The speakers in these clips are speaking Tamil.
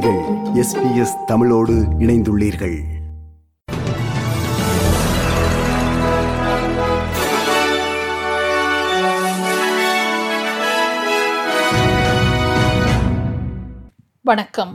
நீங்கள் எஸ்பிஎஸ் தமிழோடு இணைந்துள்ளீர்கள் வணக்கம்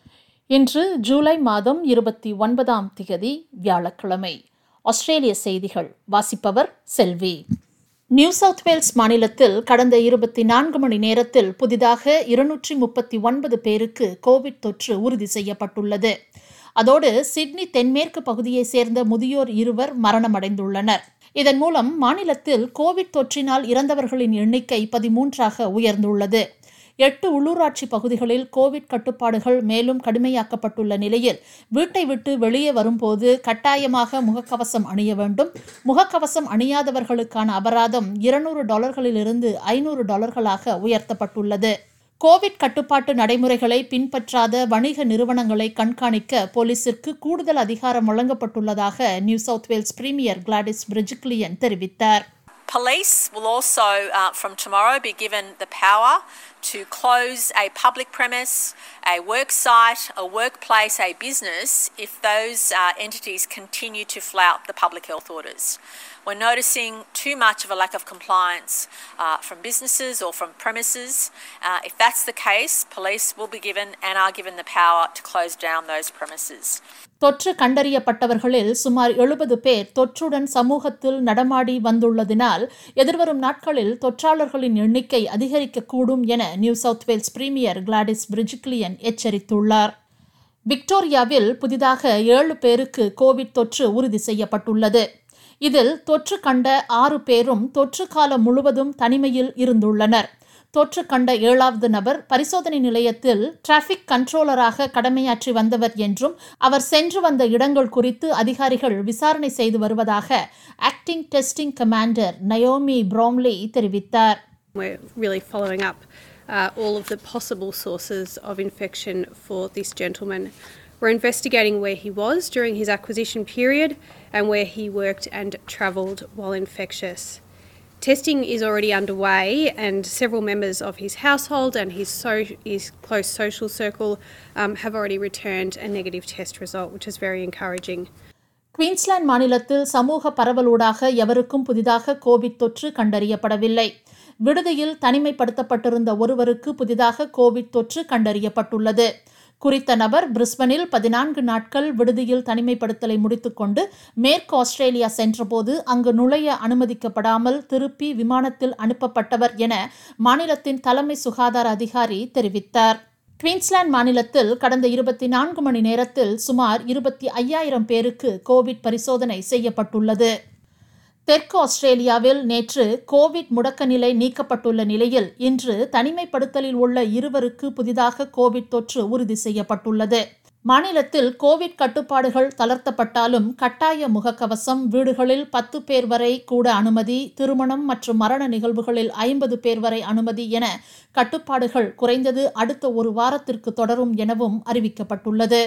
இன்று ஜூலை மாதம் இருபத்தி ஒன்பதாம் திகதி வியாழக்கிழமை ஆஸ்திரேலிய செய்திகள் வாசிப்பவர் செல்வி நியூ சவுத் வேல்ஸ் மாநிலத்தில் கடந்த இருபத்தி நான்கு மணி நேரத்தில் புதிதாக இருநூற்றி முப்பத்தி ஒன்பது பேருக்கு கோவிட் தொற்று உறுதி செய்யப்பட்டுள்ளது அதோடு சிட்னி தென்மேற்கு பகுதியைச் சேர்ந்த முதியோர் இருவர் மரணமடைந்துள்ளனர் இதன் மூலம் மாநிலத்தில் கோவிட் தொற்றினால் இறந்தவர்களின் எண்ணிக்கை பதிமூன்றாக உயர்ந்துள்ளது எட்டு உள்ளூராட்சி பகுதிகளில் கோவிட் கட்டுப்பாடுகள் மேலும் கடுமையாக்கப்பட்டுள்ள நிலையில் வீட்டை விட்டு வெளியே வரும்போது கட்டாயமாக முகக்கவசம் அணிய வேண்டும் முகக்கவசம் அணியாதவர்களுக்கான அபராதம் இருநூறு டாலர்களிலிருந்து ஐநூறு டாலர்களாக உயர்த்தப்பட்டுள்ளது கோவிட் கட்டுப்பாட்டு நடைமுறைகளை பின்பற்றாத வணிக நிறுவனங்களை கண்காணிக்க போலீசிற்கு கூடுதல் அதிகாரம் வழங்கப்பட்டுள்ளதாக New South Wales premier Gladys Berejiklian தெரிவித்தார் Police will also, uh, from tomorrow, be given the power to close a public premise, a work site, a workplace, a business if those uh, entities continue to flout the public health orders. We're noticing too much of a lack of compliance uh, from businesses or from premises. Uh, if that's the case, police will be given and are given the power to close down those premises. தொற்று கண்டறியப்பட்டவர்களில் சுமார் எழுபது பேர் தொற்றுடன் சமூகத்தில் நடமாடி வந்துள்ளதினால் எதிர்வரும் நாட்களில் தொற்றாளர்களின் எண்ணிக்கை அதிகரிக்கக்கூடும் என New South Wales premier Gladys Berejiklian எச்சரித்துள்ளார் விக்டோரியாவில் புதிதாக ஏழு பேருக்கு கோவிட் தொற்று உறுதி செய்யப்பட்டுள்ளது இதில் தொற்று கண்ட ஆறு பேரும் தொற்று காலம் முழுவதும் தனிமையில் இருந்துள்ளனர் தொற்று கண்ட ஏழாவது நபர் பரிசோதனை நிலையத்தில் டிராஃபிக் கண்ட்ரோலராக கடமையாற்றி வந்தவர் என்றும் அவர் சென்று வந்த இடங்கள் குறித்து அதிகாரிகள் விசாரணை செய்து வருவதாக acting testing commander Naomi Bromley தெரிவித்தார் We're really following up uh, all of the possible sources of infection for this gentleman. We're investigating where he was during his acquisition period and where he worked and travelled while infectious. Testing is already underway, and several members of his household and his, so- his close social circle um, have already returned a negative test result, which is very encouraging. Queensland மாநிலத்தில் சமூக பரவலூடாக எவருக்கும் புதிதாக கோவிட் தொற்று கண்டறியப்படவில்லை விடுதியில் தனிமைப்படுத்தப்பட்டிருந்த ஒருவருக்கு புதிதாக கோவிட் தொற்று கண்டறியப்பட்டுள்ளது குறித்த நபர் பிரிஸ்பனில் பதினான்கு நாட்கள் விடுதியில் தனிமைப்படுத்தலை முடித்துக்கொண்டு மேற்கு ஆஸ்திரேலியா சென்றபோது அங்கு நுழைய அனுமதிக்கப்படாமல் திருப்பி விமானத்தில் அனுப்பப்பட்டவர் என மாநிலத்தின் தலைமை சுகாதார அதிகாரி தெரிவித்தார் குயின்ஸ்லாந்து மாநிலத்தில் கடந்த இருபத்தி நான்கு மணி நேரத்தில் சுமார் இருபத்தி ஐயாயிரம் பேருக்கு கோவிட் பரிசோதனை செய்யப்பட்டுள்ளது தெற்கு ஆஸ்திரேலியாவில் நேற்று கோவிட் முடக்க நிலை நீக்கப்பட்டுள்ள நிலையில் இன்று தனிமைப்படுத்தலில் உள்ள இருவருக்கு புதிதாக கோவிட் தொற்று உறுதி செய்யப்பட்டுள்ளது மாநிலத்தில் கோவிட் கட்டுப்பாடுகள் தளர்த்தப்பட்டாலும் கட்டாய முகக்கவசம் வீடுகளில் பத்து பேர் வரை கூட அனுமதி திருமணம் மற்றும் மரண நிகழ்வுகளில் ஐம்பது பேர் வரை அனுமதி என கட்டுப்பாடுகள் குறைந்தது அடுத்த ஒரு வாரத்திற்கு தொடரும் எனவும் அறிவிக்கப்பட்டுள்ளது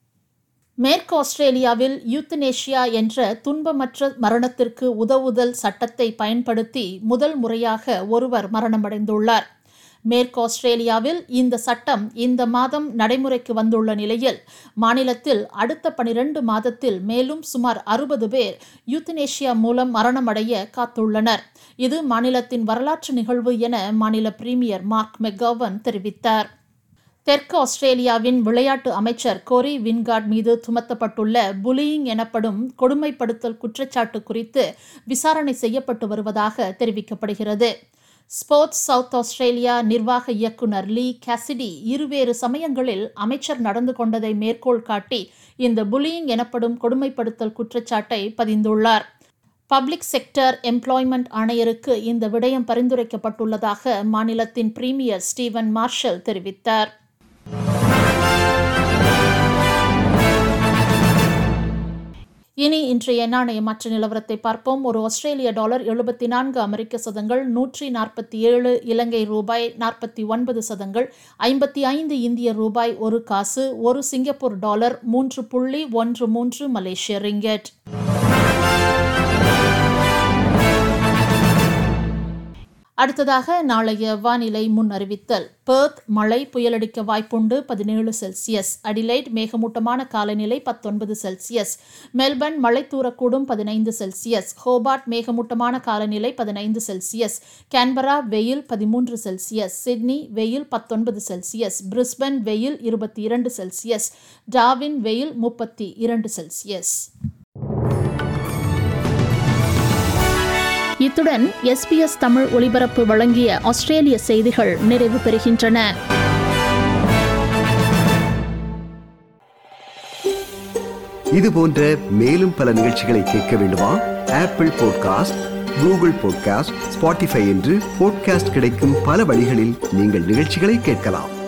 மேற்கு ஆஸ்திரேலியாவில் யூத்தனேஷியா என்ற துன்பமற்ற மரணத்திற்கு உதவுதல் சட்டத்தை பயன்படுத்தி முதல் முறையாக ஒருவர் மரணமடைந்துள்ளார் மேற்கு ஆஸ்திரேலியாவில் இந்த சட்டம் இந்த மாதம் நடைமுறைக்கு வந்துள்ள நிலையில் மாநிலத்தில் அடுத்த பனிரெண்டு மாதத்தில் மேலும் சுமார் அறுபது பேர் யூத்தனேஷியா மூலம் மரணமடைய காத்துள்ளனர் இது மாநிலத்தின் வரலாற்று நிகழ்வு என மாநில பிரீமியர் மார்க் மெக்கோவன் தெரிவித்தார் தெற்கு ஆஸ்திரேலியாவின் விளையாட்டு அமைச்சர் கோரி வின்கார்ட் மீது சுமத்தப்பட்டுள்ள புலியிங் எனப்படும் கொடுமைப்படுத்தல் குற்றச்சாட்டு குறித்து விசாரணை செய்யப்பட்டு வருவதாக தெரிவிக்கப்படுகிறது ஸ்போர்ட்ஸ் சவுத் ஆஸ்திரேலியா நிர்வாக இயக்குனர் லீ கேசிடி இருவேறு சமயங்களில் அமைச்சர் நடந்து கொண்டதை மேற்கோள் காட்டி இந்த புலியிங் எனப்படும் கொடுமைப்படுத்தல் குற்றச்சாட்டை பதிந்துள்ளார் பப்ளிக் செக்டர் எம்ப்ளாய்மெண்ட் ஆணையருக்கு இந்த விடயம் பரிந்துரைக்கப்பட்டுள்ளதாக மாநிலத்தின் பிரீமியர் ஸ்டீவன் மார்ஷல் தெரிவித்தார் இனி இன்றைய நாணய மாற்ற நிலவரத்தை பார்ப்போம் ஒரு ஆஸ்திரேலிய டாலர் எழுபத்தி நான்கு அமெரிக்க சதங்கள் நூற்றி நாற்பத்தி ஏழு இலங்கை ரூபாய் நாற்பத்தி ஒன்பது சதங்கள் ஐம்பத்தி ஐந்து இந்திய ரூபாய் ஒரு காசு ஒரு சிங்கப்பூர் டாலர் மூன்று புள்ளி ஒன்று மூன்று மலேசிய ரிங்கெட் அடுத்ததாக நாளைய வானிலை முன் அறிவித்தல் பெர்த் மழை புயலடிக்க வாய்ப்புண்டு பதினேழு செல்சியஸ் அடிலைட் மேகமூட்டமான காலநிலை பத்தொன்பது செல்சியஸ் மெல்பர்ன் மழை தூரக்கூடும் பதினைந்து செல்சியஸ் ஹோபார்ட் மேகமூட்டமான காலநிலை பதினைந்து செல்சியஸ் கேன்பரா வெயில் பதிமூன்று செல்சியஸ் சிட்னி வெயில் பத்தொன்பது செல்சியஸ் பிரிஸ்பன் வெயில் இருபத்தி இரண்டு செல்சியஸ் டாவின் வெயில் முப்பத்தி இரண்டு செல்சியஸ் இத்துடன் எஸ்பிஎஸ் தமிழ் ஒலிபரப்பு வழங்கிய ஆஸ்திரேலிய செய்திகள் நிறைவு பெறுகின்றன இது போன்ற மேலும் பல நிகழ்ச்சிகளை கேட்க வேண்டுமா Apple podcast Google podcast Spotify என்று பாட்காஸ்ட் கிடைக்கும் பல வழிகளில் நீங்கள் நிகழ்ச்சிகளை கேட்கலாம்